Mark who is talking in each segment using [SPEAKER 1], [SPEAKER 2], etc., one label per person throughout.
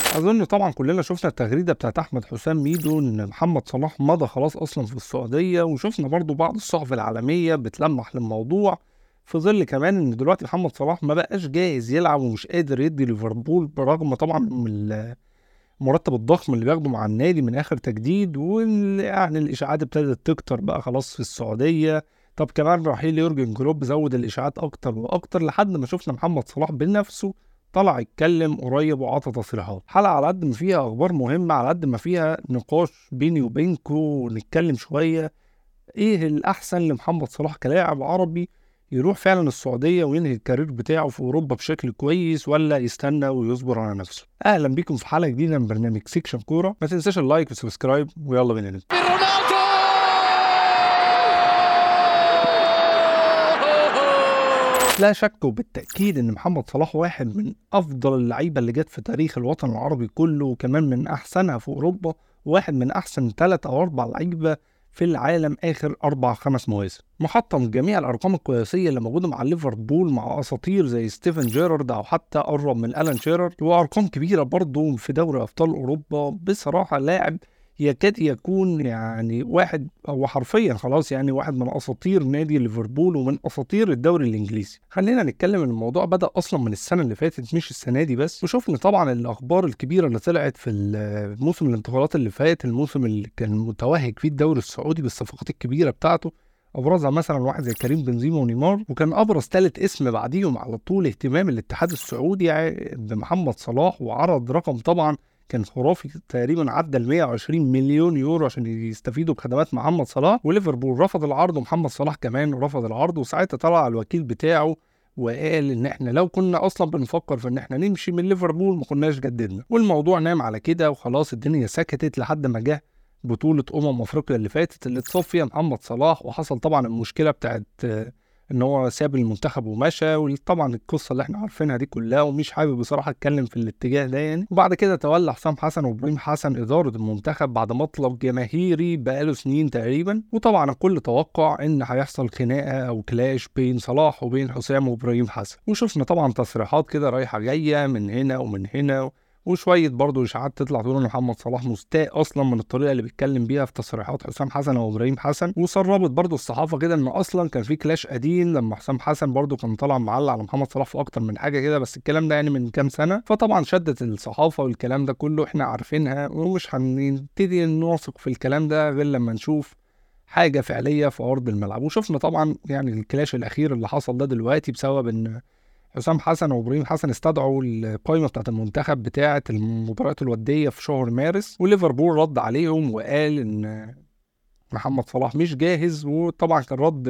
[SPEAKER 1] اظن طبعا كلنا شفنا التغريده بتاعت احمد حسام ميدو ان محمد صلاح مضى خلاص اصلا في السعوديه وشفنا برضو بعض الصحف العالميه بتلمح للموضوع في ظل كمان ان دلوقتي محمد صلاح ما بقاش جاهز يلعب ومش قادر يدي ليفربول برغم طبعا من المرتب الضخم اللي بياخده مع النادي من اخر تجديد ويعني الاشاعات ابتدت تكتر بقى خلاص في السعوديه طب كمان رحيل يورجن كلوب زود الاشاعات اكتر واكتر لحد ما شفنا محمد صلاح بنفسه طلع يتكلم قريب وعطى تصريحات حلقه على قد ما فيها اخبار مهمه على قد ما فيها نقاش بيني وبينكو نتكلم شويه ايه الاحسن لمحمد صلاح كلاعب عربي يروح فعلا السعوديه وينهي الكارير بتاعه في اوروبا بشكل كويس ولا يستنى ويصبر على نفسه اهلا بيكم في حلقه جديده من برنامج سيكشن كوره ما تنساش اللايك والسبسكرايب ويلا بينا نبدا لا شك وبالتاكيد ان محمد صلاح واحد من افضل اللعيبه اللي جت في تاريخ الوطن العربي كله وكمان من احسنها في اوروبا واحد من احسن ثلاث او اربع لعيبه في العالم اخر اربع خمس مواسم محطم جميع الارقام القياسيه اللي موجوده مع ليفربول مع اساطير زي ستيفن جيرارد او حتى قرب من الان شيرر وارقام كبيره برضه في دوري ابطال اوروبا بصراحه لاعب يكاد يكون يعني واحد هو حرفيا خلاص يعني واحد من اساطير نادي ليفربول ومن اساطير الدوري الانجليزي خلينا نتكلم ان الموضوع بدا اصلا من السنه اللي فاتت مش السنه دي بس وشفنا طبعا الاخبار الكبيره اللي طلعت في الموسم الانتقالات اللي فات الموسم اللي كان متوهج فيه الدوري السعودي بالصفقات الكبيره بتاعته ابرزها مثلا واحد زي كريم بنزيما ونيمار وكان ابرز ثالث اسم بعديهم على طول اهتمام الاتحاد السعودي بمحمد صلاح وعرض رقم طبعا كان خرافي تقريبا عدى ال 120 مليون يورو عشان يستفيدوا بخدمات محمد صلاح وليفربول رفض العرض ومحمد صلاح كمان رفض العرض وساعتها طلع الوكيل بتاعه وقال ان احنا لو كنا اصلا بنفكر في ان احنا نمشي من ليفربول ما كناش جددنا والموضوع نام على كده وخلاص الدنيا سكتت لحد ما جه بطولة أمم أفريقيا اللي فاتت اللي اتصاب فيها محمد صلاح وحصل طبعا المشكلة بتاعت ان هو ساب المنتخب ومشى وطبعا القصه اللي احنا عارفينها دي كلها ومش حابب بصراحه اتكلم في الاتجاه ده يعني وبعد كده تولى حسام حسن وابراهيم حسن اداره المنتخب بعد مطلب جماهيري بقاله سنين تقريبا وطبعا الكل توقع ان هيحصل خناقه او كلاش بين صلاح وبين حسام وابراهيم حسن وشفنا طبعا تصريحات كده رايحه جايه من هنا ومن هنا وشويه برضه اشاعات تطلع تقول ان محمد صلاح مستاء اصلا من الطريقه اللي بيتكلم بيها في تصريحات حسام حسن وابراهيم حسن وسربت برضه الصحافه كده ان اصلا كان في كلاش قديم لما حسام حسن برضه كان طالع معلق على محمد صلاح في اكتر من حاجه كده بس الكلام ده يعني من كام سنه فطبعا شدت الصحافه والكلام ده كله احنا عارفينها ومش هنبتدي نوثق في الكلام ده غير لما نشوف حاجه فعليه في ارض الملعب وشفنا طبعا يعني الكلاش الاخير اللي حصل ده دلوقتي بسبب ان حسام حسن وابراهيم حسن استدعوا القائمه بتاعت المنتخب بتاعه المباريات الوديه في شهر مارس وليفربول رد عليهم وقال ان محمد صلاح مش جاهز وطبعا كان رد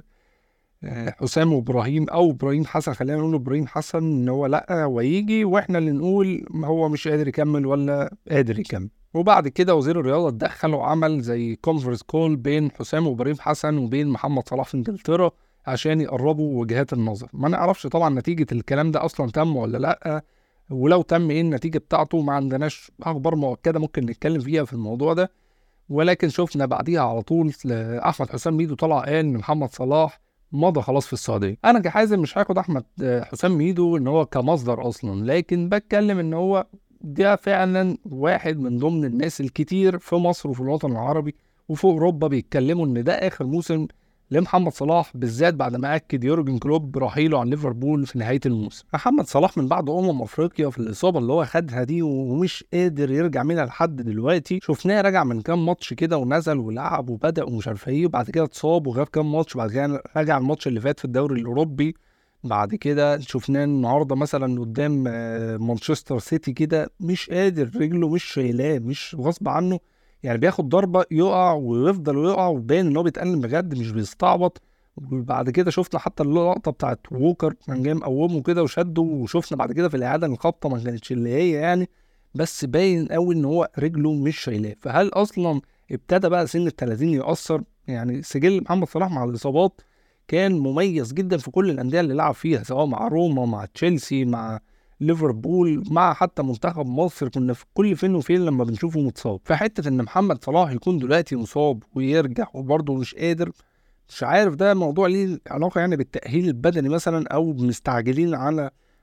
[SPEAKER 1] آه، حسام وابراهيم او ابراهيم حسن خلينا نقول ابراهيم حسن ان هو لا هو يجي واحنا اللي نقول هو مش قادر يكمل ولا قادر يكمل وبعد كده وزير الرياضه اتدخل وعمل زي كونفرنس كول بين حسام وابراهيم حسن وبين محمد صلاح في انجلترا عشان يقربوا وجهات النظر ما نعرفش طبعا نتيجة الكلام ده أصلا تم ولا لأ ولو تم إيه النتيجة بتاعته ما عندناش أخبار مؤكدة ممكن نتكلم فيها في الموضوع ده ولكن شفنا بعديها على طول أحمد حسام ميدو طلع قال إن محمد صلاح مضى خلاص في السعوديه انا كحازم مش هاخد احمد حسام ميدو ان هو كمصدر اصلا لكن بتكلم ان هو ده فعلا واحد من ضمن الناس الكتير في مصر وفي الوطن العربي وفي اوروبا بيتكلموا ان ده اخر موسم لمحمد صلاح بالذات بعد ما اكد يورجن كلوب رحيله عن ليفربول في نهايه الموسم محمد صلاح من بعد امم افريقيا في الاصابه اللي هو خدها دي ومش قادر يرجع منها لحد دلوقتي شفناه رجع من كام ماتش كده ونزل ولعب وبدا ومش عارف ايه وبعد كده اتصاب وغاب كام ماتش بعد كده رجع الماتش اللي فات في الدوري الاوروبي بعد كده شفناه النهارده مثلا قدام آه، مانشستر سيتي كده مش قادر رجله مش شايلاه مش غصب عنه يعني بياخد ضربه يقع ويفضل يقع وباين ان هو بيتألم بجد مش بيستعبط وبعد كده شفنا حتى اللقطه بتاعت ووكر كان جاي مقومه كده وشده وشفنا بعد كده في الاعاده الخبطه ما كانتش اللي هي يعني بس باين قوي ان هو رجله مش شايلاه فهل اصلا ابتدى بقى سن ال 30 يأثر يعني سجل محمد صلاح مع الاصابات كان مميز جدا في كل الانديه اللي لعب فيها سواء مع روما مع تشيلسي مع ليفربول مع حتى منتخب مصر كنا في كل فين وفين لما بنشوفه متصاب فحته ان محمد صلاح يكون دلوقتي مصاب ويرجع وبرضه مش قادر مش عارف ده موضوع ليه علاقه يعني بالتاهيل البدني مثلا او مستعجلين على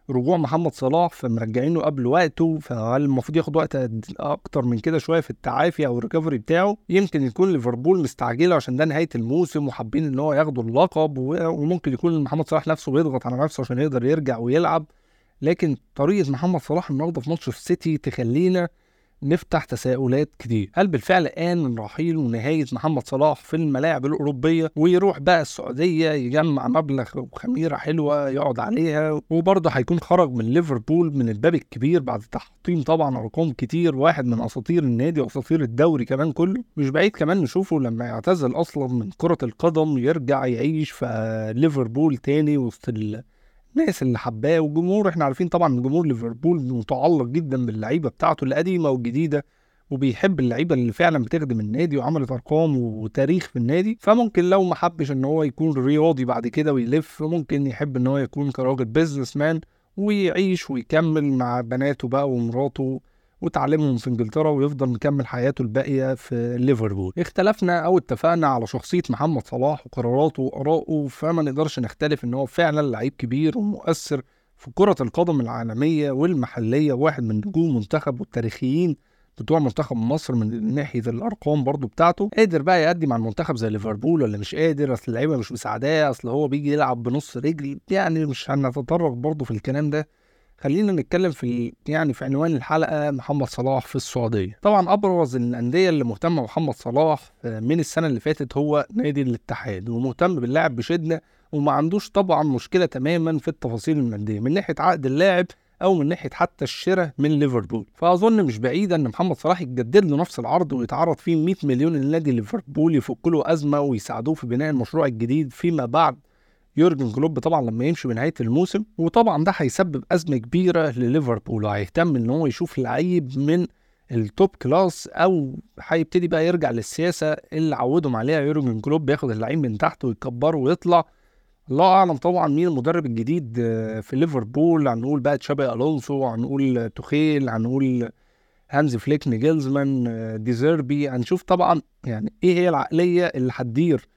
[SPEAKER 1] رجوع محمد صلاح فمرجعينه قبل وقته فهل المفروض ياخد وقت اكتر من كده شويه في التعافي او الريكفري بتاعه يمكن يكون ليفربول مستعجله عشان ده نهايه الموسم وحابين ان هو ياخدوا اللقب وممكن يكون محمد صلاح نفسه بيضغط على نفسه عشان يقدر يرجع ويلعب لكن طريقه محمد صلاح النهارده في ماتش السيتي تخلينا نفتح تساؤلات كتير هل بالفعل آن من رحيل ونهاية محمد صلاح في الملاعب الأوروبية ويروح بقى السعودية يجمع مبلغ وخميرة حلوة يقعد عليها وبرضه هيكون خرج من ليفربول من الباب الكبير بعد تحطيم طبعا أرقام كتير واحد من أساطير النادي وأساطير الدوري كمان كله مش بعيد كمان نشوفه لما يعتزل أصلا من كرة القدم يرجع يعيش في ليفربول تاني وسط الناس اللي حباه والجمهور احنا عارفين طبعا جمهور ليفربول متعلق جدا باللعيبه بتاعته القديمه والجديده وبيحب اللعيبه اللي فعلا بتخدم النادي وعملت ارقام وتاريخ في النادي فممكن لو ما حبش ان هو يكون رياضي بعد كده ويلف ممكن يحب ان هو يكون كراجل بيزنس مان ويعيش ويكمل مع بناته بقى ومراته وتعلمهم في انجلترا ويفضل مكمل حياته الباقيه في ليفربول اختلفنا او اتفقنا على شخصيه محمد صلاح وقراراته وارائه فما نقدرش نختلف ان هو فعلا لعيب كبير ومؤثر في كرة القدم العالمية والمحلية واحد من نجوم منتخب والتاريخيين بتوع منتخب مصر من ناحيه الارقام برضو بتاعته قادر بقى يقدم مع المنتخب زي ليفربول ولا مش قادر اصل اللعيبه مش مساعداه اصل هو بيجي يلعب بنص رجل يعني مش هنتطرق برضو في الكلام ده خلينا نتكلم في يعني في عنوان الحلقه محمد صلاح في السعوديه طبعا ابرز الانديه اللي مهتمه بمحمد صلاح من السنه اللي فاتت هو نادي الاتحاد ومهتم باللاعب بشده وما عندوش طبعا مشكله تماما في التفاصيل الماديه من ناحيه عقد اللاعب او من ناحيه حتى الشراء من ليفربول فاظن مش بعيده ان محمد صلاح يتجدد له نفس العرض ويتعرض فيه 100 مليون لنادي ليفربول يفك له ازمه ويساعدوه في بناء المشروع الجديد فيما بعد يورجن كلوب طبعا لما يمشي بنهايه الموسم وطبعا ده هيسبب ازمه كبيره لليفربول وهيهتم ان هو يشوف لعيب من التوب كلاس او هيبتدي بقى يرجع للسياسه اللي عودهم عليها يورجن كلوب بياخد اللعيب من تحت ويكبره ويطلع الله اعلم طبعا مين المدرب الجديد آه، في ليفربول هنقول بقى تشابي الونسو هنقول توخيل هنقول هانز فليك نيجلزمان آه، ديزيربي هنشوف طبعا يعني ايه هي العقليه اللي هتدير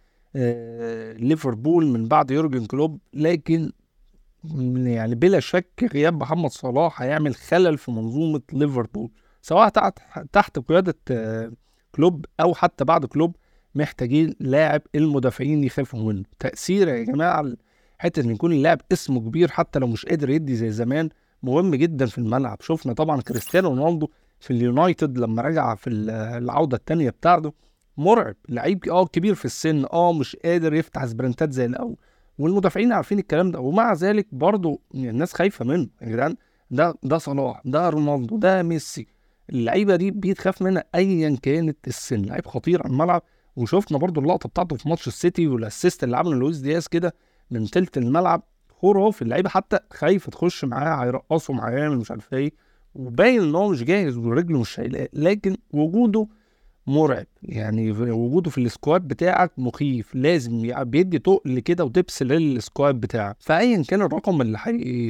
[SPEAKER 1] آه، ليفربول من بعد يورجن كلوب لكن يعني بلا شك غياب محمد صلاح هيعمل خلل في منظومه ليفربول سواء تحت تحت قياده آه، كلوب او حتى بعد كلوب محتاجين لاعب المدافعين يخافوا منه تاثير يا جماعه حته ان يكون اللاعب اسمه كبير حتى لو مش قادر يدي زي زمان مهم جدا في الملعب شفنا طبعا كريستيانو رونالدو في اليونايتد لما رجع في العوده الثانيه بتاعته مرعب لعيب اه كبير في السن اه مش قادر يفتح سبرنتات زي الاول والمدافعين عارفين الكلام ده ومع ذلك برضه الناس خايفه منه يا جدعان ده ده صلاح ده رونالدو ده ميسي اللعيبه دي بيتخاف منها ايا كانت السن لعيب خطير على الملعب وشفنا برضو اللقطه بتاعته في ماتش السيتي والاسيست اللي عمله لويس دياز كده من تلت الملعب خرافي اللعيبه حتى خايفه تخش معاه هيرقصوا معاه مش عارف ايه وباين ان هو مش جاهز ورجله مش شايلاه لكن وجوده مرعب يعني وجوده في السكواد بتاعك مخيف لازم بيدي تقل كده ودبس للسكواد بتاعك فايا كان الرقم اللي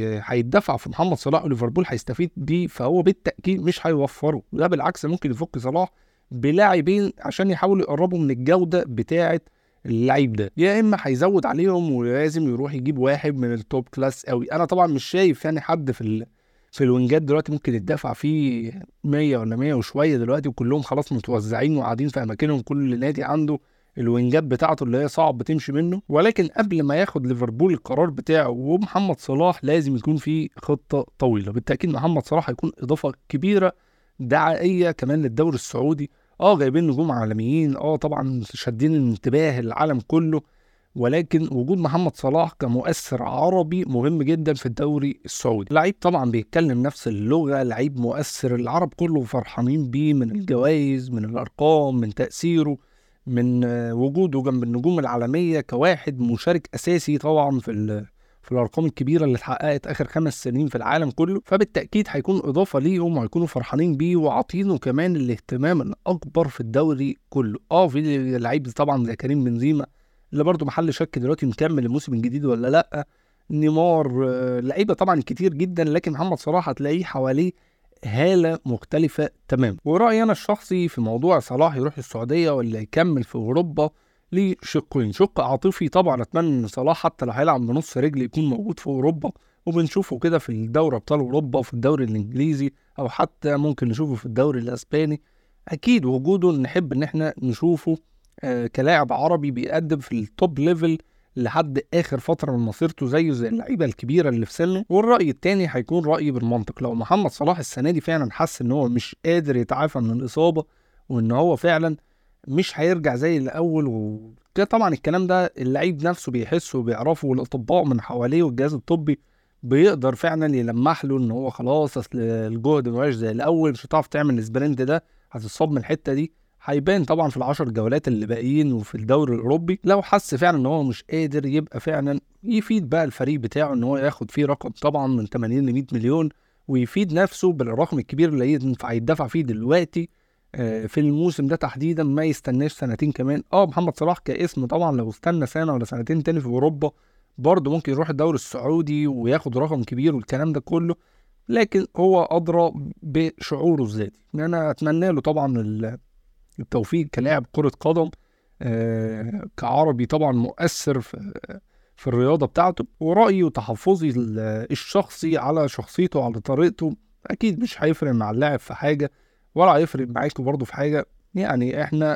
[SPEAKER 1] هيدفع في محمد صلاح وليفربول هيستفيد بيه فهو بالتاكيد مش هيوفره ده بالعكس ممكن يفك صلاح بلاعبين عشان يحاولوا يقربوا من الجوده بتاعه اللعيب ده يا اما هيزود عليهم ولازم يروح يجيب واحد من التوب كلاس قوي انا طبعا مش شايف يعني حد في في الوينجات دلوقتي ممكن يدفع فيه 100 ولا 100 وشويه دلوقتي وكلهم خلاص متوزعين وقاعدين في اماكنهم كل نادي عنده الوينجات بتاعته اللي هي صعب بتمشي منه ولكن قبل ما ياخد ليفربول القرار بتاعه ومحمد صلاح لازم يكون في خطه طويله بالتاكيد محمد صلاح هيكون اضافه كبيره دعائيه كمان للدوري السعودي اه جايبين نجوم عالميين اه طبعا شادين انتباه العالم كله ولكن وجود محمد صلاح كمؤثر عربي مهم جدا في الدوري السعودي لعيب طبعا بيتكلم نفس اللغة لعيب مؤثر العرب كله فرحانين بيه من الجوائز من الأرقام من تأثيره من وجوده جنب النجوم العالمية كواحد مشارك أساسي طبعا في في الارقام الكبيره اللي اتحققت اخر خمس سنين في العالم كله فبالتاكيد هيكون اضافه ليهم وهيكونوا فرحانين بيه وعاطينه كمان الاهتمام الاكبر في الدوري كله اه في لعيب طبعا زي كريم بنزيما اللي برضه محل شك دلوقتي مكمل الموسم الجديد ولا لا نيمار آه، لعيبه طبعا كتير جدا لكن محمد صلاح هتلاقيه حواليه هالة مختلفة تمام ورأيي أنا الشخصي في موضوع صلاح يروح السعودية ولا يكمل في أوروبا ليه شقين شق عاطفي طبعا أتمنى إن صلاح حتى لو هيلعب بنص رجل يكون موجود في أوروبا وبنشوفه كده في الدوري ابطال اوروبا وفي الدوري الانجليزي او حتى ممكن نشوفه في الدوري الاسباني اكيد وجوده نحب ان احنا نشوفه آه كلاعب عربي بيقدم في التوب ليفل لحد اخر فتره من مسيرته زيه زي اللعيبه الكبيره اللي في سنه والراي التاني هيكون رايي بالمنطق لو محمد صلاح السنه دي فعلا حس ان هو مش قادر يتعافى من الاصابه وان هو فعلا مش هيرجع زي الاول وكده طبعا الكلام ده اللعيب نفسه بيحسه وبيعرفه والاطباء من حواليه والجهاز الطبي بيقدر فعلا يلمح له ان هو خلاص اصل الجهد مبقاش زي الاول مش هتعرف تعمل السبرنت ده هتتصاب من الحته دي هيبان طبعا في العشر جولات اللي باقيين وفي الدوري الاوروبي لو حس فعلا ان هو مش قادر يبقى فعلا يفيد بقى الفريق بتاعه ان هو ياخد فيه رقم طبعا من 80 ل 100 مليون ويفيد نفسه بالرقم الكبير اللي ينفع يدفع فيه دلوقتي آه، في الموسم ده تحديدا ما يستناش سنتين كمان اه محمد صلاح كاسم طبعا لو استنى سنه ولا سنتين تاني في اوروبا برضه ممكن يروح الدوري السعودي وياخد رقم كبير والكلام ده كله لكن هو ادرى بشعوره الذاتي انا اتمنى له طبعا التوفيق كلاعب كره قدم آه، كعربي طبعا مؤثر في في الرياضه بتاعته ورايي وتحفظي الشخصي على شخصيته على طريقته اكيد مش هيفرق مع اللاعب في حاجه ولا هيفرق معاكوا برضه في حاجه يعني احنا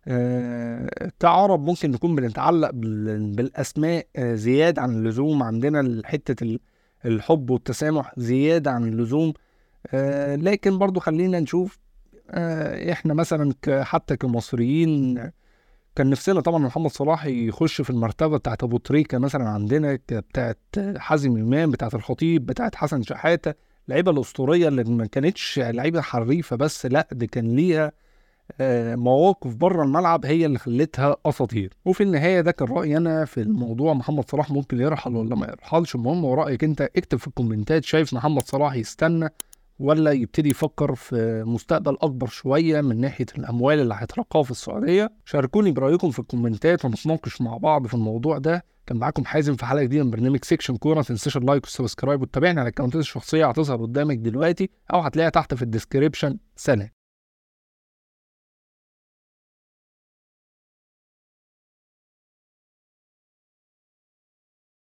[SPEAKER 1] آه كعرب ممكن نكون بنتعلق بالاسماء آه زياده عن اللزوم عندنا حته الحب والتسامح زياده عن اللزوم آه لكن برضه خلينا نشوف آه احنا مثلا حتى كمصريين كان نفسنا طبعا محمد صلاح يخش في المرتبه بتاعت ابو تريكه مثلا عندنا بتاعت حازم امام بتاعت الخطيب بتاعت حسن شحاته اللعيبه الاسطوريه اللي ما كانتش لعيبه حريفه بس لا دي كان ليها آه، مواقف بره الملعب هي اللي خلتها اساطير وفي النهايه ده كان رايي انا في الموضوع محمد صلاح ممكن يرحل ولا ما يرحلش المهم ورايك انت اكتب في الكومنتات شايف محمد صلاح يستنى ولا يبتدي يفكر في مستقبل اكبر شويه من ناحيه الاموال اللي هيترقاها في السعوديه شاركوني برايكم في الكومنتات ونتناقش مع بعض في الموضوع ده كان معاكم حازم في حلقه جديده من برنامج سيكشن كوره ما تنساش اللايك والسبسكرايب وتتابعني على الكونتات الشخصيه هتظهر قدامك دلوقتي او هتلاقيها تحت في الديسكريبشن سلام